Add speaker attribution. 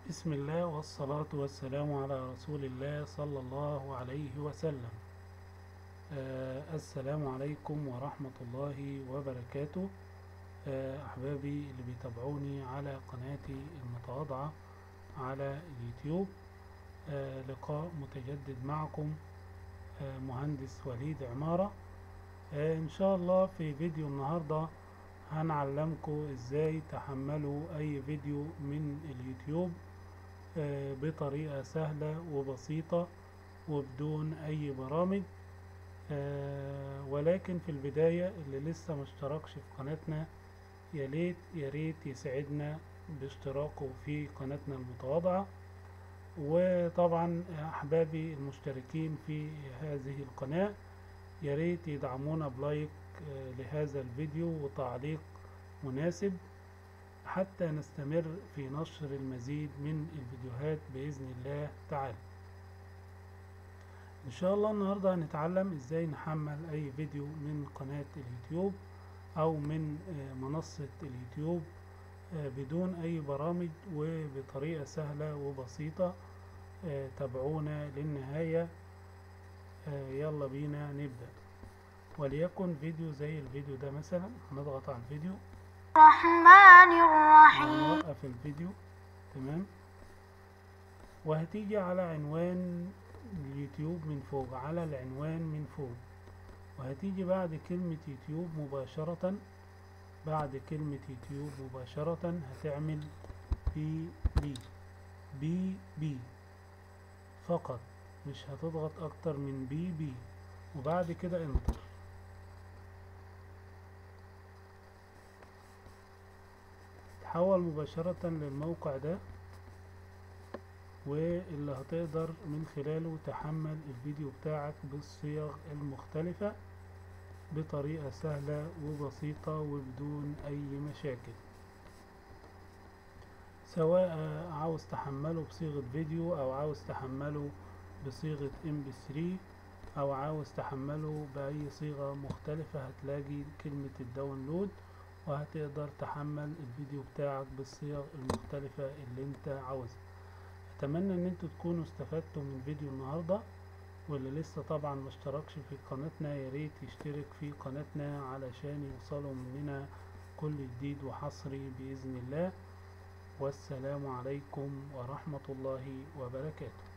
Speaker 1: بسم الله والصلاة والسلام على رسول الله صلى الله عليه وسلم آه السلام عليكم ورحمة الله وبركاته آه أحبابي اللي بيتابعوني على قناتي المتواضعة على اليوتيوب آه لقاء متجدد معكم آه مهندس وليد عمارة آه إن شاء الله في فيديو النهاردة هنعلمكم ازاي تحملوا اي فيديو من اليوتيوب آه بطريقة سهلة وبسيطة وبدون اي برامج آه ولكن في البداية اللي لسه مشتركش في قناتنا يا ليت يا ريت يساعدنا باشتراكه في قناتنا المتواضعة وطبعا احبابي المشتركين في هذه القناة يا ريت يدعمونا بلايك لهذا الفيديو وتعليق مناسب حتى نستمر في نشر المزيد من الفيديوهات بإذن الله تعالى إن شاء الله النهاردة هنتعلم إزاي نحمل أي فيديو من قناة اليوتيوب أو من منصة اليوتيوب بدون أي برامج وبطريقة سهلة وبسيطة تابعونا للنهاية يلا بينا نبدأ وليكن فيديو زي الفيديو ده مثلا هنضغط على الفيديو
Speaker 2: الرحمن الرحيم
Speaker 1: هنوقف الفيديو تمام وهتيجي على عنوان اليوتيوب من فوق على العنوان من فوق وهتيجي بعد كلمة يوتيوب مباشرة بعد كلمة يوتيوب مباشرة هتعمل بي بي بي بي فقط مش هتضغط اكتر من بي بي وبعد كده انتر تحول مباشرة للموقع ده واللي هتقدر من خلاله تحمل الفيديو بتاعك بالصيغ المختلفة بطريقة سهلة وبسيطة وبدون أي مشاكل سواء عاوز تحمله بصيغة فيديو أو عاوز تحمله بصيغة MP3 أو عاوز تحمله بأي صيغة مختلفة هتلاقي كلمة الداونلود وهتقدر تحمل الفيديو بتاعك بالصيغ المختلفة اللي انت عاوزها اتمنى ان انتوا تكونوا استفدتوا من فيديو النهاردة واللي لسه طبعا ما اشتركش في قناتنا ياريت يشترك في قناتنا علشان يوصلوا مننا كل جديد وحصري بإذن الله والسلام عليكم ورحمة الله وبركاته